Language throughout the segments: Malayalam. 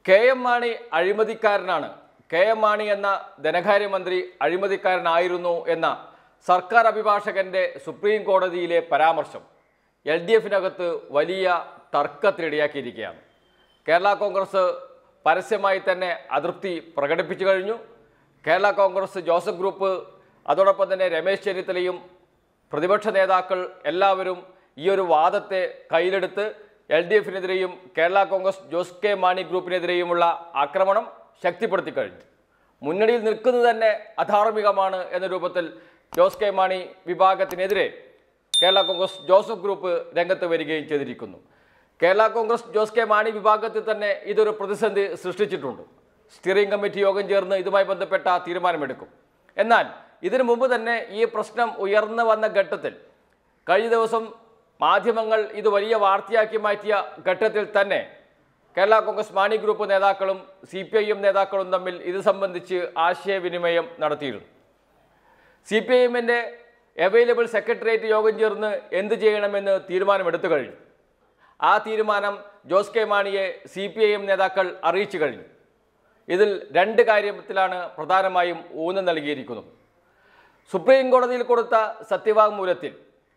കെ എം മാണി അഴിമതിക്കാരനാണ് കെ എം മാണി എന്ന ധനകാര്യമന്ത്രി അഴിമതിക്കാരനായിരുന്നു എന്ന സർക്കാർ അഭിഭാഷകന്റെ സുപ്രീം കോടതിയിലെ പരാമർശം എൽ ഡി എഫിനകത്ത് വലിയ തർക്കത്തിനിടയാക്കിയിരിക്കുകയാണ് കേരള കോൺഗ്രസ് പരസ്യമായി തന്നെ അതൃപ്തി പ്രകടിപ്പിച്ചു കഴിഞ്ഞു കേരള കോൺഗ്രസ് ജോസഫ് ഗ്രൂപ്പ് അതോടൊപ്പം തന്നെ രമേശ് ചെന്നിത്തലയും പ്രതിപക്ഷ നേതാക്കൾ എല്ലാവരും ഈ ഒരു വാദത്തെ കയ്യിലെടുത്ത് എൽ ഡി എഫിനെതിരെയും കേരള കോൺഗ്രസ് ജോസ് കെ മാണി ഗ്രൂപ്പിനെതിരെയുമുള്ള ആക്രമണം ശക്തിപ്പെടുത്തി കഴിഞ്ഞു മുന്നണിയിൽ നിൽക്കുന്നത് തന്നെ അധാർമികമാണ് എന്ന രൂപത്തിൽ ജോസ് കെ മാണി വിഭാഗത്തിനെതിരെ കേരള കോൺഗ്രസ് ജോസഫ് ഗ്രൂപ്പ് രംഗത്ത് വരികയും ചെയ്തിരിക്കുന്നു കേരള കോൺഗ്രസ് ജോസ് കെ മാണി വിഭാഗത്തിൽ തന്നെ ഇതൊരു പ്രതിസന്ധി സൃഷ്ടിച്ചിട്ടുണ്ട് സ്റ്റിയറിംഗ് കമ്മിറ്റി യോഗം ചേർന്ന് ഇതുമായി ബന്ധപ്പെട്ട തീരുമാനമെടുക്കും എന്നാൽ ഇതിനു മുമ്പ് തന്നെ ഈ പ്രശ്നം ഉയർന്നു വന്ന ഘട്ടത്തിൽ കഴിഞ്ഞ ദിവസം മാധ്യമങ്ങൾ ഇത് വലിയ വാർത്തയാക്കി മാറ്റിയ ഘട്ടത്തിൽ തന്നെ കേരള കോൺഗ്രസ് മാണി ഗ്രൂപ്പ് നേതാക്കളും സി പി ഐ എം നേതാക്കളും തമ്മിൽ ഇത് സംബന്ധിച്ച് ആശയവിനിമയം നടത്തിയിരുന്നു സി പി ഐ എമ്മിൻ്റെ അവൈലബിൾ സെക്രട്ടേറിയറ്റ് യോഗം ചേർന്ന് എന്ത് ചെയ്യണമെന്ന് തീരുമാനമെടുത്തു കഴിഞ്ഞു ആ തീരുമാനം ജോസ് കെ മാണിയെ സി പി ഐ എം നേതാക്കൾ അറിയിച്ചു കഴിഞ്ഞു ഇതിൽ രണ്ട് കാര്യത്തിലാണ് പ്രധാനമായും ഊന്നൽ നൽകിയിരിക്കുന്നത് സുപ്രീം കോടതിയിൽ കൊടുത്ത സത്യവാങ്മൂലത്തിൽ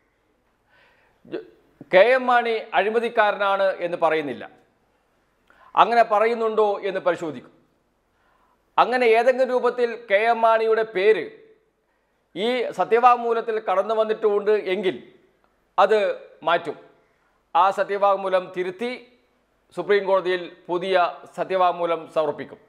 ജ- കെ എം മാണി അഴിമതിക്കാരനാണ് എന്ന് പറയുന്നില്ല അങ്ങനെ പറയുന്നുണ്ടോ എന്ന് പരിശോധിക്കും അങ്ങനെ ഏതെങ്കിലും രൂപത്തിൽ കെ എം മാണിയുടെ പേര് ഈ സത്യവാങ്മൂലത്തിൽ കടന്നു വന്നിട്ടുണ്ട് എങ്കിൽ അത് മാറ്റും ആ സത്യവാങ്മൂലം തിരുത്തി സുപ്രീം കോടതിയിൽ പുതിയ സത്യവാങ്മൂലം സമർപ്പിക്കും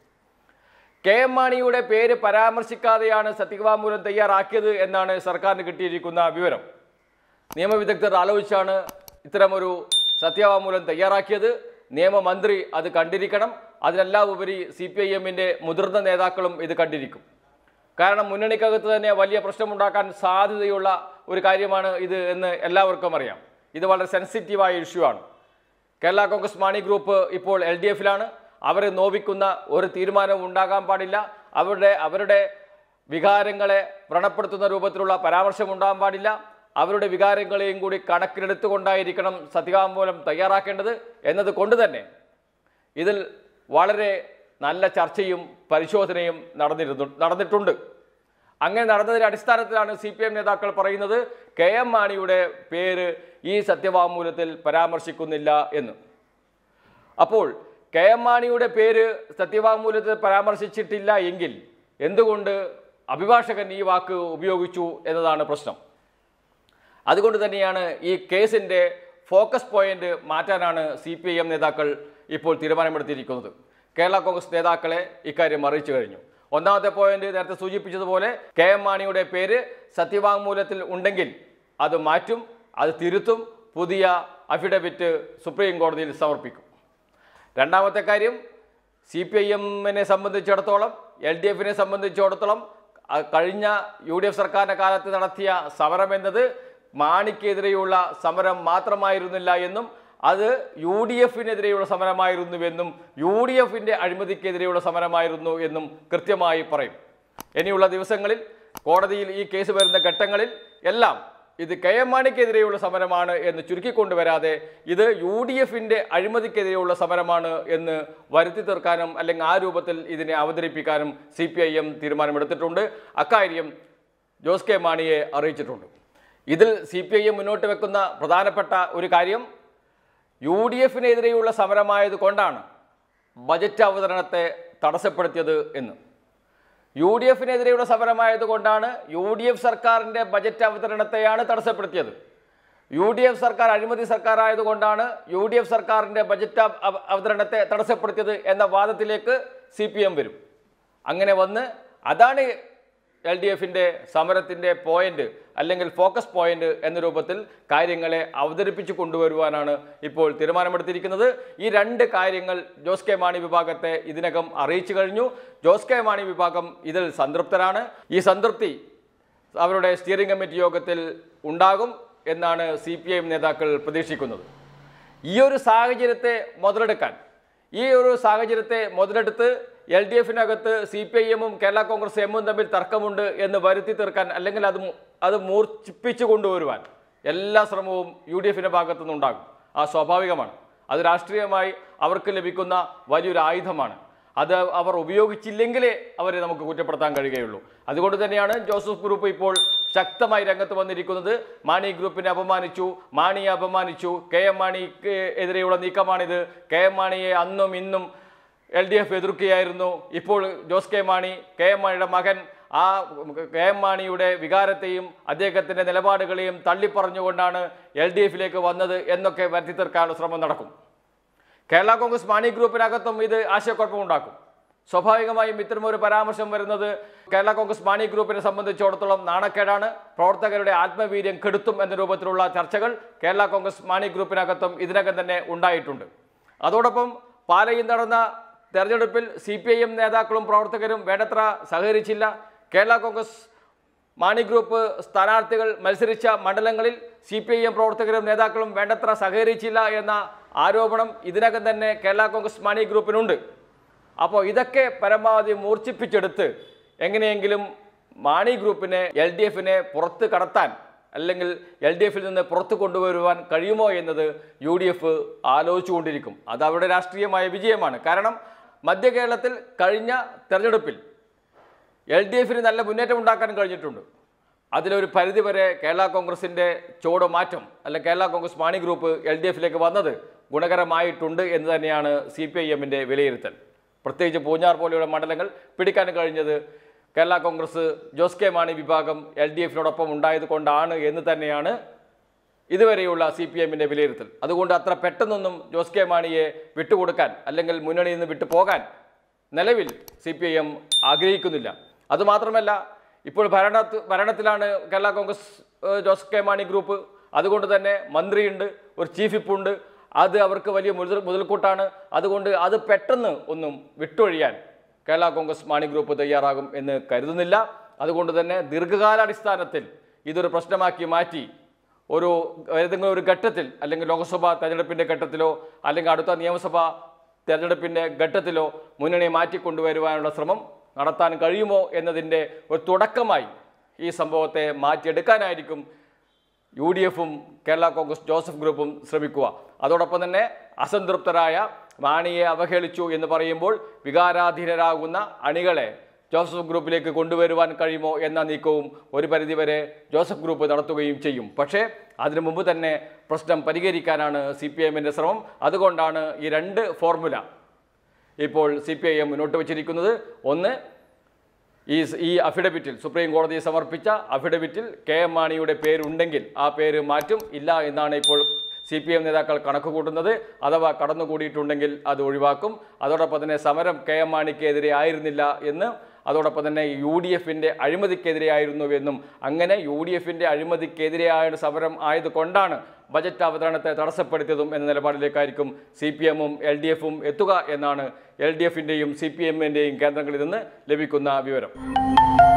കെ എം മാണിയുടെ പേര് പരാമർശിക്കാതെയാണ് സത്യവാങ്മൂലം തയ്യാറാക്കിയത് എന്നാണ് സർക്കാരിന് കിട്ടിയിരിക്കുന്ന വിവരം നിയമവിദഗ്ധർ ആലോചിച്ചാണ് ഇത്തരമൊരു സത്യവാങ്മൂലം തയ്യാറാക്കിയത് നിയമമന്ത്രി അത് കണ്ടിരിക്കണം അതിനെല്ലാം ഉപരി സി പി ഐ എമ്മിൻ്റെ മുതിർന്ന നേതാക്കളും ഇത് കണ്ടിരിക്കും കാരണം മുന്നണിക്കകത്ത് തന്നെ വലിയ പ്രശ്നമുണ്ടാക്കാൻ സാധ്യതയുള്ള ഒരു കാര്യമാണ് ഇത് എന്ന് എല്ലാവർക്കും അറിയാം ഇത് വളരെ സെൻസിറ്റീവായ ഇഷ്യൂ ആണ് കേരള കോൺഗ്രസ് മാണി ഗ്രൂപ്പ് ഇപ്പോൾ എൽ ഡി എഫിലാണ് അവരെ നോവിക്കുന്ന ഒരു തീരുമാനവും ഉണ്ടാകാൻ പാടില്ല അവരുടെ അവരുടെ വികാരങ്ങളെ വ്രണപ്പെടുത്തുന്ന രൂപത്തിലുള്ള പരാമർശം ഉണ്ടാകാൻ പാടില്ല അവരുടെ വികാരങ്ങളെയും കൂടി കണക്കിലെടുത്തുകൊണ്ടായിരിക്കണം സത്യവാങ്മൂലം തയ്യാറാക്കേണ്ടത് എന്നത് കൊണ്ട് തന്നെ ഇതിൽ വളരെ നല്ല ചർച്ചയും പരിശോധനയും നടന്നിരുന്നു നടന്നിട്ടുണ്ട് അങ്ങനെ നടന്നതിന്റെ അടിസ്ഥാനത്തിലാണ് സി പി എം നേതാക്കൾ പറയുന്നത് കെ എം മാണിയുടെ പേര് ഈ സത്യവാങ്മൂലത്തിൽ പരാമർശിക്കുന്നില്ല എന്ന് അപ്പോൾ കെ എം മാണിയുടെ പേര് സത്യവാങ്മൂലത്തിൽ പരാമർശിച്ചിട്ടില്ല എങ്കിൽ എന്തുകൊണ്ട് അഭിഭാഷകൻ ഈ വാക്ക് ഉപയോഗിച്ചു എന്നതാണ് പ്രശ്നം അതുകൊണ്ട് തന്നെയാണ് ഈ കേസിൻ്റെ ഫോക്കസ് പോയിന്റ് മാറ്റാനാണ് സി പി ഐ എം നേതാക്കൾ ഇപ്പോൾ തീരുമാനമെടുത്തിരിക്കുന്നത് കേരള കോൺഗ്രസ് നേതാക്കളെ ഇക്കാര്യം അറിയിച്ചു കഴിഞ്ഞു ഒന്നാമത്തെ പോയിന്റ് നേരത്തെ സൂചിപ്പിച്ചതുപോലെ കെ എം മാണിയുടെ പേര് സത്യവാങ്മൂലത്തിൽ ഉണ്ടെങ്കിൽ അത് മാറ്റും അത് തിരുത്തും പുതിയ അഫിഡവിറ്റ് സുപ്രീം കോടതിയിൽ സമർപ്പിക്കും രണ്ടാമത്തെ കാര്യം സി പി ഐ എമ്മിനെ സംബന്ധിച്ചിടത്തോളം എൽ ഡി എഫിനെ സംബന്ധിച്ചിടത്തോളം അ- കഴിഞ്ഞ യു ഡി എഫ് സർക്കാരിൻ്റെ കാലത്ത് നടത്തിയ സമരം എന്നത് മാണിക്കെതിരെയുള്ള സമരം മാത്രമായിരുന്നില്ല എന്നും അത് യു ഡി എഫിനെതിരെയുള്ള സമരമായിരുന്നുവെന്നും യു ഡി എഫിൻ്റെ അഴിമതിക്കെതിരെയുള്ള സമരമായിരുന്നു എന്നും കൃത്യമായി പറയും ഇനിയുള്ള ദിവസങ്ങളിൽ കോടതിയിൽ ഈ കേസ് വരുന്ന ഘട്ടങ്ങളിൽ എല്ലാം ഇത് കെ എം മാണിക്കെതിരെയുള്ള സമരമാണ് എന്ന് ചുരുക്കിക്കൊണ്ടുവരാതെ ഇത് യു ഡി എഫിൻ്റെ അഴിമതിക്കെതിരെയുള്ള സമരമാണ് എന്ന് വരുത്തി തീർക്കാനും അല്ലെങ്കിൽ ആ രൂപത്തിൽ ഇതിനെ അവതരിപ്പിക്കാനും സി പി ഐ എം തീരുമാനമെടുത്തിട്ടുണ്ട് അക്കാര്യം ജോസ് കെ മാണിയെ അറിയിച്ചിട്ടുണ്ട് ഇതിൽ സി പി ഐ എം മുന്നോട്ട് വെക്കുന്ന പ്രധാനപ്പെട്ട ഒരു കാര്യം യു ഡി എഫിനെതിരെയുള്ള സമരമായത് കൊണ്ടാണ് ബജറ്റ് അവതരണത്തെ തടസ്സപ്പെടുത്തിയത് എന്ന് യു ഡി എഫിനെതിരെയുള്ള സമരമായത് കൊണ്ടാണ് യു ഡി എഫ് സർക്കാരിൻ്റെ ബജറ്റ് അവതരണത്തെയാണ് തടസ്സപ്പെടുത്തിയത് യു ഡി എഫ് സർക്കാർ അഴിമതി സർക്കാർ ആയതുകൊണ്ടാണ് യു ഡി എഫ് സർക്കാരിൻ്റെ ബജറ്റ് അവ- അവ- അവതരണത്തെ തടസ്സപ്പെടുത്തിയത് എന്ന വാദത്തിലേക്ക് സി പി എം വരും അങ്ങനെ വന്ന് അതാണ് എൽ ഡി എഫിൻ്റെ സമരത്തിൻ്റെ പോയിന്റ് അല്ലെങ്കിൽ ഫോക്കസ് പോയിന്റ് എന്ന രൂപത്തിൽ കാര്യങ്ങളെ അവതരിപ്പിച്ചു കൊണ്ടുവരുവാനാണ് ഇപ്പോൾ തീരുമാനമെടുത്തിരിക്കുന്നത് ഈ രണ്ട് കാര്യങ്ങൾ ജോസ് കെ മാണി വിഭാഗത്തെ ഇതിനകം അറിയിച്ചു കഴിഞ്ഞു ജോസ് കെ മാണി വിഭാഗം ഇതിൽ സംതൃപ്തരാണ് ഈ സംതൃപ്തി അവരുടെ സ്റ്റിയറിംഗ് കമ്മിറ്റി യോഗത്തിൽ ഉണ്ടാകും എന്നാണ് സി പി ഐ എം നേതാക്കൾ പ്രതീക്ഷിക്കുന്നത് ഈ ഒരു സാഹചര്യത്തെ മുതലെടുക്കാൻ ഈ ഒരു സാഹചര്യത്തെ മുതലെടുത്ത് എൽ ഡി എഫിനകത്ത് സി പി ഐ എമ്മും കേരള കോൺഗ്രസ് എമ്മും തമ്മിൽ തർക്കമുണ്ട് എന്ന് വരുത്തി തീർക്കാൻ അല്ലെങ്കിൽ അത് മു- അത് മൂർച്ഛിപ്പിച്ചു കൊണ്ടുവരുവാൻ എല്ലാ ശ്രമവും യു ഡി എഫിൻ്റെ ഭാഗത്തു നിന്നുണ്ടാകും ആ സ്വാഭാവികമാണ് അത് രാഷ്ട്രീയമായി അവർക്ക് ലഭിക്കുന്ന വലിയൊരു ആയുധമാണ് അത് അവർ ഉപയോഗിച്ചില്ലെങ്കിലേ അവരെ നമുക്ക് കുറ്റപ്പെടുത്താൻ കഴിയുകയുള്ളൂ അതുകൊണ്ട് തന്നെയാണ് ജോസഫ് ഗ്രൂപ്പ് ഇപ്പോൾ ശക്തമായി രംഗത്ത് വന്നിരിക്കുന്നത് മാണി ഗ്രൂപ്പിനെ അപമാനിച്ചു മാണിയെ അപമാനിച്ചു കെ എം മാണിക്ക് എതിരെയുള്ള നീക്കമാണിത് കെ എം മാണിയെ അന്നും ഇന്നും എൽ ഡി എഫ് എതിർക്കുകയായിരുന്നു ഇപ്പോൾ Jose K Mani K M മാണിയുടെ മകൻ ആ കെ എം മാണിയുടെ വികാരത്തെയും അദ്ദേഹത്തിൻ്റെ നിലപാടുകളെയും തള്ളിപ്പറഞ്ഞുകൊണ്ടാണ് എൽ ഡി എഫിലേക്ക് വന്നത് എന്നൊക്കെ വരുത്തി തീർക്കാനുള്ള ശ്രമം നടക്കും കേരള കോൺഗ്രസ് മാണി ഗ്രൂപ്പിനകത്തും ഇത് ആശയക്കുഴപ്പമുണ്ടാക്കും സ്വാഭാവികമായും ഇത്തരമൊരു പരാമർശം വരുന്നത് കേരള കോൺഗ്രസ് മാണി ഗ്രൂപ്പിനെ സംബന്ധിച്ചിടത്തോളം നാണക്കേടാണ് പ്രവർത്തകരുടെ ആത്മവീര്യം കെടുത്തും എന്ന രൂപത്തിലുള്ള ചർച്ചകൾ കേരള കോൺഗ്രസ് മാണി ഗ്രൂപ്പിനകത്തും ഇതിനകം തന്നെ ഉണ്ടായിട്ടുണ്ട് അതോടൊപ്പം പാലയിൽ നടന്ന തെരഞ്ഞെടുപ്പിൽ സി പി ഐ എം നേതാക്കളും പ്രവർത്തകരും വേണ്ടത്ര സഹകരിച്ചില്ല കേരള കോൺഗ്രസ് മാണി ഗ്രൂപ്പ് സ്ഥാനാർത്ഥികൾ മത്സരിച്ച മണ്ഡലങ്ങളിൽ സി പി ഐ എം പ്രവർത്തകരും നേതാക്കളും വേണ്ടത്ര സഹകരിച്ചില്ല എന്ന ആരോപണം ഇതിനകം തന്നെ കേരള കോൺഗ്രസ് മാണി ഗ്രൂപ്പിനുണ്ട് അപ്പോൾ ഇതൊക്കെ പരമാവധി മൂർച്ഛിപ്പിച്ചെടുത്ത് എങ്ങനെയെങ്കിലും മാണി ഗ്രൂപ്പിനെ എൽ ഡി എഫിനെ പുറത്ത് കടത്താൻ അല്ലെങ്കിൽ എൽ ഡി എഫിൽ നിന്ന് പുറത്ത് കൊണ്ടുവരുവാൻ കഴിയുമോ എന്നത് യു ഡി എഫ് ആലോചിച്ചുകൊണ്ടിരിക്കും അത് അവരുടെ രാഷ്ട്രീയമായ വിജയമാണ് കാരണം മധ്യ കേരളത്തിൽ കഴിഞ്ഞ തെരഞ്ഞെടുപ്പിൽ എൽ ഡി എഫിന് നല്ല മുന്നേറ്റം ഉണ്ടാക്കാൻ കഴിഞ്ഞിട്ടുണ്ട് അതിലൊരു പരിധിവരെ കേരള കോൺഗ്രസിൻ്റെ ചുവട് മാറ്റം അല്ലെ Kerala Congress Mani group L D എഫിലേക്ക് വന്നത് ഗുണകരമായിട്ടുണ്ട് എന്ന് തന്നെയാണ് സി പി ഐ എമ്മിൻ്റെ വിലയിരുത്തൽ പ്രത്യേകിച്ച് പൂഞ്ഞാർ പോലെയുള്ള മണ്ഡലങ്ങൾ പിടിക്കാൻ കഴിഞ്ഞത് കേരള കോൺഗ്രസ് ജോസ് കെ മാണി വിഭാഗം എൽ ഡി എഫിനോടൊപ്പം ഉണ്ടായത് കൊണ്ടാണ് എന്ന് തന്നെയാണ് ഇതുവരെയുള്ള സി പി എമ്മിൻ്റെ വിലയിരുത്തൽ അതുകൊണ്ട് അത്ര പെട്ടെന്നൊന്നും ജോസ് കെ മാണിയെ വിട്ടുകൊടുക്കാൻ അല്ലെങ്കിൽ മുന്നണിയിൽ നിന്ന് വിട്ടു പോകാൻ നിലവിൽ സി പി ഐ എം ആഗ്രഹിക്കുന്നില്ല അതുമാത്രമല്ല ഇപ്പോൾ ഭരണ ഭരണത്തിലാണ് കേരള കോൺഗ്രസ് ഏഹ്, ജോസ് കെ മാണി ഗ്രൂപ്പ് അതുകൊണ്ട് തന്നെ മന്ത്രിയുണ്ട് ഒരു ചീഫ് വിപ്പുണ്ട് അത് അവർക്ക് വലിയ മുതൽ മുതൽക്കൂട്ടാണ് അതുകൊണ്ട് അത് പെട്ടെന്ന് ഒന്നും വിട്ടൊഴിയാൻ കേരള കോൺഗ്രസ് മാണി ഗ്രൂപ്പ് തയ്യാറാകും എന്ന് കരുതുന്നില്ല അതുകൊണ്ട് തന്നെ ദീർഘകാലാടിസ്ഥാനത്തിൽ ഇതൊരു പ്രശ്നമാക്കി മാറ്റി ഒരു ഏതെങ്കിലും ഒരു ഘട്ടത്തിൽ അല്ലെങ്കിൽ ലോക്സഭാ തെരഞ്ഞെടുപ്പിൻ്റെ ഘട്ടത്തിലോ അല്ലെങ്കിൽ അടുത്ത നിയമസഭാ തെരഞ്ഞെടുപ്പിൻ്റെ ഘട്ടത്തിലോ മുന്നണി മാറ്റിക്കൊണ്ടുവരുവാനുള്ള ശ്രമം നടത്താൻ കഴിയുമോ എന്നതിൻ്റെ ഒരു തുടക്കമായി ഈ സംഭവത്തെ മാറ്റിയെടുക്കാനായിരിക്കും യു ഡി എഫും കേരള കോൺഗ്രസ് ജോസഫ് ഗ്രൂപ്പും ശ്രമിക്കുക അതോടൊപ്പം തന്നെ അസംതൃപ്തരായ മാണിയെ അവഹേളിച്ചു എന്ന് പറയുമ്പോൾ വികാരാധീനരാകുന്ന അണികളെ ജോസഫ് ഗ്രൂപ്പിലേക്ക് കൊണ്ടുവരുവാൻ കഴിയുമോ എന്ന നീക്കവും ഒരു പരിധിവരെ ജോസഫ് ഗ്രൂപ്പ് നടത്തുകയും ചെയ്യും പക്ഷേ അതിനു മുമ്പ് തന്നെ പ്രശ്നം പരിഹരിക്കാനാണ് സി പി എമ്മിൻ്റെ ശ്രമം അതുകൊണ്ടാണ് ഈ രണ്ട് ഫോർമുല ഇപ്പോൾ സി പി ഐ എം മുന്നോട്ട് വച്ചിരിക്കുന്നത് ഒന്ന് ഈ ഈ അഫിഡവിറ്റിൽ സുപ്രീം കോടതി സമർപ്പിച്ച അഫിഡവിറ്റിൽ കെ എം മാണിയുടെ പേരുണ്ടെങ്കിൽ ആ പേര് മാറ്റും ഇല്ല എന്നാണ് ഇപ്പോൾ സി പി എം നേതാക്കൾ കണക്ക് കൂട്ടുന്നത് അഥവാ കടന്നുകൂടിയിട്ടുണ്ടെങ്കിൽ അത് ഒഴിവാക്കും അതോടൊപ്പം തന്നെ സമരം കെ എം മാണിക്കെതിരെ ആയിരുന്നില്ല എന്ന് അതോടൊപ്പം തന്നെ യു ഡി എഫിൻ്റെ അഴിമതിക്കെതിരെയായിരുന്നുവെന്നും അങ്ങനെ യു ഡി എഫിൻ്റെ അഴിമതിക്കെതിരെയായ സമരം ആയതുകൊണ്ടാണ് ബജറ്റ് അവതരണത്തെ തടസ്സപ്പെടുത്തിയതും എന്ന നിലപാടിലേക്കായിരിക്കും സി പി എമ്മും എൽ ഡി എഫും എത്തുക എന്നാണ് എൽ ഡി എഫിൻ്റെയും സി പി എമ്മിൻ്റെയും കേന്ദ്രങ്ങളിൽ നിന്ന് ലഭിക്കുന്ന വിവരം